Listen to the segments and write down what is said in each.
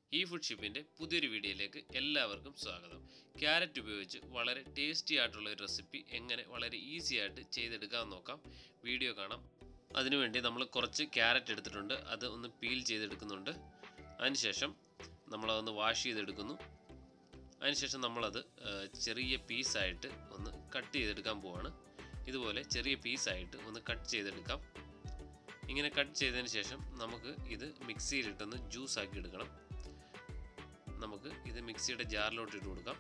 ഈ ഫുഡ് ഷിപ്പിൻ്റെ പുതിയൊരു വീഡിയോയിലേക്ക് എല്ലാവർക്കും സ്വാഗതം ക്യാരറ്റ് ഉപയോഗിച്ച് വളരെ ടേസ്റ്റി ആയിട്ടുള്ള ഒരു റെസിപ്പി എങ്ങനെ വളരെ ഈസി ആയിട്ട് ചെയ്തെടുക്കാമെന്ന് നോക്കാം വീഡിയോ കാണാം അതിനുവേണ്ടി നമ്മൾ കുറച്ച് ക്യാരറ്റ് എടുത്തിട്ടുണ്ട് അത് ഒന്ന് പീൽ ചെയ്തെടുക്കുന്നുണ്ട് അതിനുശേഷം നമ്മളതൊന്ന് വാഷ് ചെയ്തെടുക്കുന്നു അതിനുശേഷം നമ്മളത് ആ, ചെറിയ പീസായിട്ട് ഒന്ന് കട്ട് ചെയ്തെടുക്കാൻ പോവാണ് ഇതുപോലെ ചെറിയ പീസായിട്ട് ഒന്ന് കട്ട് ചെയ്തെടുക്കാം ഇങ്ങനെ കട്ട് ചെയ്തതിന് ശേഷം നമുക്ക് ഇത് മിക്സിയിലിട്ടൊന്ന് ജ്യൂസ് ആക്കി എടുക്കണം നമുക്ക് ഇത് മിക്സിയുടെ ജാറിലോട്ട് ഇട്ട് കൊടുക്കാം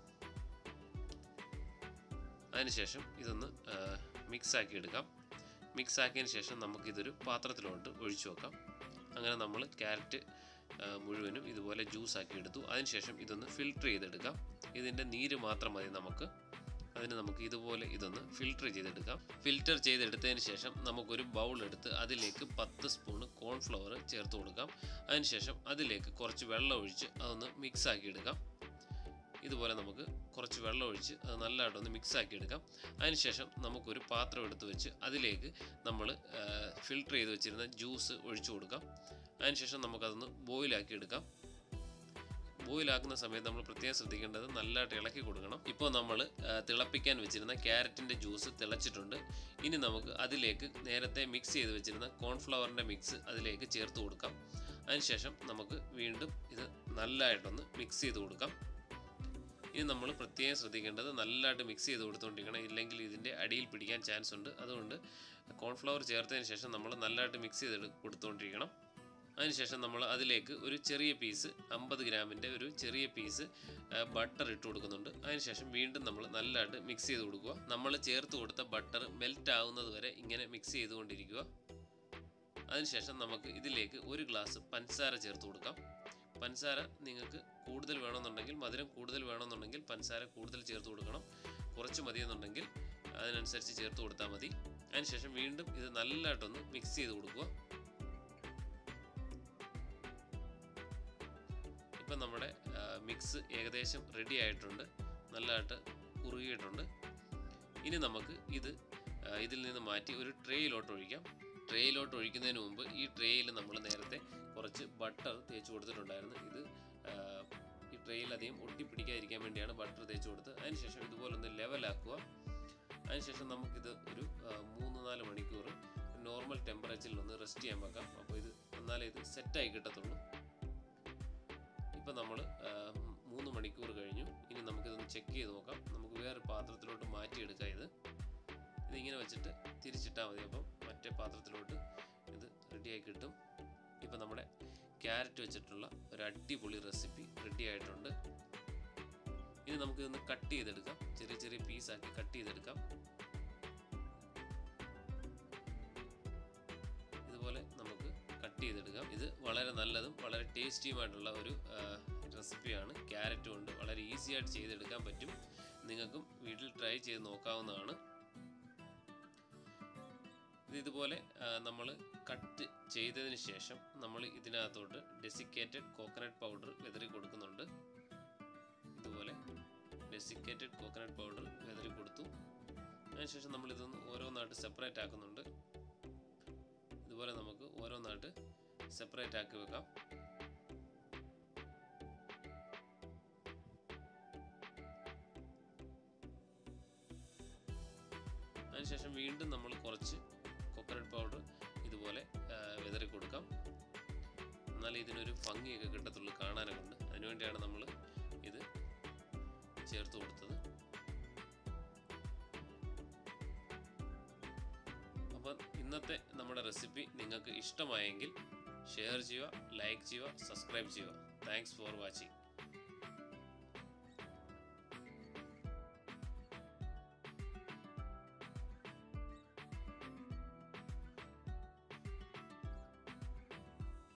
അതിനുശേഷം ഇതൊന്ന് മിക്സ് ആക്കി എടുക്കാം മിക്സ് ആക്കിയതിന് ശേഷം നമുക്കിതൊരു പാത്രത്തിലോട്ട് ഒഴിച്ചു വെക്കാം അങ്ങനെ നമ്മൾ ക്യാരറ്റ് ആ, മുഴുവനും ഇതുപോലെ ജ്യൂസ് ആക്കി എടുത്തു അതിനുശേഷം ഇതൊന്ന് ഫിൽട്ടർ ചെയ്തെടുക്കാം ഇതിൻ്റെ നീര് മാത്രം മതി നമുക്ക് അതിന് നമുക്ക് ഇതുപോലെ ഇതൊന്ന് ഫിൽട്ടർ ചെയ്തെടുക്കാം ഫിൽറ്റർ ചെയ്തെടുത്തതിന് ശേഷം നമുക്കൊരു ബൗൾ എടുത്ത് അതിലേക്ക് പത്ത് സ്പൂണ് കോൺഫ്ലവർ ചേർത്ത് കൊടുക്കാം അതിനുശേഷം അതിലേക്ക് കുറച്ച് വെള്ളം ഒഴിച്ച് അതൊന്ന് മിക്സ് ആക്കി എടുക്കാം ഇതുപോലെ നമുക്ക് കുറച്ച് വെള്ളം ഒഴിച്ച് അത് നല്ലതായിട്ടൊന്ന് മിക്സ് ആക്കി എടുക്കാം അതിനുശേഷം നമുക്കൊരു പാത്രം എടുത്ത് വെച്ച് അതിലേക്ക് നമ്മൾ ഫിൽട്ടർ ചെയ്ത് വെച്ചിരുന്ന ജ്യൂസ് ഒഴിച്ചു കൊടുക്കാം അതിനുശേഷം നമുക്കതൊന്ന് ബോയിലാക്കി എടുക്കാം ബോയിലാക്കുന്ന സമയത്ത് നമ്മൾ പ്രത്യേകം ശ്രദ്ധിക്കേണ്ടത് നല്ലതായിട്ട് ഇളക്കി കൊടുക്കണം ഇപ്പോൾ നമ്മൾ തിളപ്പിക്കാൻ വെച്ചിരുന്ന ക്യാരറ്റിൻ്റെ ജ്യൂസ് തിളച്ചിട്ടുണ്ട് ഇനി നമുക്ക് അതിലേക്ക് നേരത്തെ മിക്സ് ചെയ്ത് വെച്ചിരുന്ന കോൺഫ്ലവറിൻ്റെ മിക്സ് അതിലേക്ക് ചേർത്ത് കൊടുക്കാം അതിനുശേഷം നമുക്ക് വീണ്ടും ഇത് നല്ലതായിട്ടൊന്ന് മിക്സ് ചെയ്ത് കൊടുക്കാം ഇനി നമ്മൾ പ്രത്യേകം ശ്രദ്ധിക്കേണ്ടത് നല്ലതായിട്ട് മിക്സ് ചെയ്ത് കൊടുത്തുകൊണ്ടിരിക്കണം ഇല്ലെങ്കിൽ ഇതിൻ്റെ അടിയിൽ പിടിക്കാൻ ചാൻസ് ഉണ്ട് അതുകൊണ്ട് കോൺഫ്ലവർ ചേർത്തതിന് ശേഷം നമ്മൾ നല്ലതായിട്ട് മിക്സ് ചെയ്ത് കൊടുത്തുകൊണ്ടിരിക്കണം അതിനുശേഷം നമ്മൾ അതിലേക്ക് ഒരു ചെറിയ പീസ് അമ്പത് ഗ്രാമിൻ്റെ ഒരു ചെറിയ പീസ് ബട്ടർ ഇട്ട് കൊടുക്കുന്നുണ്ട് അതിനുശേഷം വീണ്ടും നമ്മൾ നല്ലതായിട്ട് മിക്സ് ചെയ്ത് കൊടുക്കുക നമ്മൾ ചേർത്ത് കൊടുത്ത ബട്ടർ മെൽറ്റ് ആവുന്നത് വരെ ഇങ്ങനെ മിക്സ് ചെയ്തുകൊണ്ടിരിക്കുക അതിനുശേഷം നമുക്ക് ഇതിലേക്ക് ഒരു ഗ്ലാസ് പഞ്ചസാര ചേർത്ത് കൊടുക്കാം പഞ്ചസാര നിങ്ങൾക്ക് കൂടുതൽ വേണമെന്നുണ്ടെങ്കിൽ മധുരം കൂടുതൽ വേണമെന്നുണ്ടെങ്കിൽ പഞ്ചസാര കൂടുതൽ ചേർത്ത് കൊടുക്കണം കുറച്ച് മതിയെന്നുണ്ടെങ്കിൽ അതിനനുസരിച്ച് ചേർത്ത് കൊടുത്താൽ മതി അതിനുശേഷം വീണ്ടും ഇത് നല്ലതായിട്ടൊന്ന് മിക്സ് ചെയ്ത് കൊടുക്കുക ഇപ്പം നമ്മുടെ മിക്സ് ഏകദേശം റെഡി ആയിട്ടുണ്ട് നല്ലതായിട്ട് കുറുകിയിട്ടുണ്ട് ഇനി നമുക്ക് ഇത് ആ, ഇതിൽ നിന്ന് മാറ്റി ഒരു ട്രേയിലോട്ട് ഒഴിക്കാം ട്രേയിലോട്ട് ഒഴിക്കുന്നതിന് മുമ്പ് ഈ ട്രേയിൽ നമ്മൾ നേരത്തെ കുറച്ച് ബട്ടർ തേച്ച് കൊടുത്തിട്ടുണ്ടായിരുന്നു ഇത് ആ, ഈ ട്രേയിൽ അധികം ഒട്ടിപ്പിടിക്കാതിരിക്കാൻ വേണ്ടിയാണ് ബട്ടർ തേച്ച് കൊടുത്തത് അതിനുശേഷം ഇതുപോലെ ഒന്ന് ലെവലാക്കുക അതിനുശേഷം നമുക്കിത് ഒരു ആ, മൂന്ന് നാല് മണിക്കൂർ നോർമൽ ടെമ്പറേച്ചറിൽ ഒന്ന് റെസ്റ്റ് ചെയ്യാൻ വെക്കാം അപ്പോൾ ഇത് എന്നാലേ ഇത് സെറ്റായി കിട്ടത്തുള്ളൂ ഇപ്പം നമ്മൾ മൂന്ന് മണിക്കൂർ കഴിഞ്ഞു ഇനി നമുക്കിതൊന്ന് ചെക്ക് ചെയ്ത് നോക്കാം നമുക്ക് വേറെ പാത്രത്തിലോട്ട് മാറ്റിയെടുക്കാം ഇത് ഇതിങ്ങനെ വെച്ചിട്ട് തിരിച്ചിട്ടാൽ മതി അപ്പം മറ്റേ പാത്രത്തിലോട്ട് ഇത് റെഡിയായി കിട്ടും ഇപ്പം നമ്മുടെ ക്യാരറ്റ് വെച്ചിട്ടുള്ള ഒരു അടിപൊളി റെസിപ്പി റെഡി ആയിട്ടുണ്ട് ഇനി നമുക്കിതൊന്ന് കട്ട് ചെയ്തെടുക്കാം ചെറിയ ചെറിയ പീസാക്കി കട്ട് ചെയ്തെടുക്കാം ഇതുപോലെ നമുക്ക് കട്ട് ചെയ്തെടുക്കാം ഇത് വളരെ നല്ലതും വളരെ ടേസ്റ്റിയുമായിട്ടുള്ള ഒരു ആ, റെസിപ്പിയാണ് ക്യാരറ്റ് കൊണ്ട് വളരെ ഈസി ആയിട്ട് ചെയ്തെടുക്കാൻ പറ്റും നിങ്ങൾക്കും വീട്ടിൽ ട്രൈ ചെയ്ത് നോക്കാവുന്നതാണ് ഇത് ഇതുപോലെ നമ്മൾ കട്ട് ചെയ്തതിന് ശേഷം നമ്മൾ ഇതിനകത്തോട്ട് ഡെസിക്കേറ്റഡ് കോക്കനട്ട് പൗഡർ വിതറി കൊടുക്കുന്നുണ്ട് ഇതുപോലെ ഡെസിക്കേറ്റഡ് കോക്കനട്ട് പൗഡർ വിതറി കൊടുത്തു അതിനുശേഷം നമ്മൾ ഇതൊന്ന് ഓരോന്നായിട്ട് സെപ്പറേറ്റ് ആക്കുന്നുണ്ട് ഇതുപോലെ നമുക്ക് ഓരോന്നായിട്ട് സെപ്പറേറ്റ് ആക്കി വെക്കാം അതിനുശേഷം വീണ്ടും നമ്മൾ കുറച്ച് കൊക്കനട്ട് പൗഡർ ഇതുപോലെ ആ, വിതറി കൊടുക്കാം എന്നാലേ ഇതിനൊരു ഭംഗിയൊക്കെ കിട്ടത്തുള്ളൂ കാണാനൊക്കെ ഉണ്ട് അതിനുവേണ്ടിയാണ് നമ്മൾ ഇത് ചേർത്ത് കൊടുത്തത് അപ്പം ഇന്നത്തെ നമ്മുടെ റെസിപ്പി നിങ്ങൾക്ക് ഇഷ്ടമായെങ്കിൽ ഷെയർ ചെയ്യുക ലൈക്ക് ചെയ്യുക സബ്സ്ക്രൈബ് ചെയ്യുക താങ്ക്സ് ഫോർ വാച്ചിങ്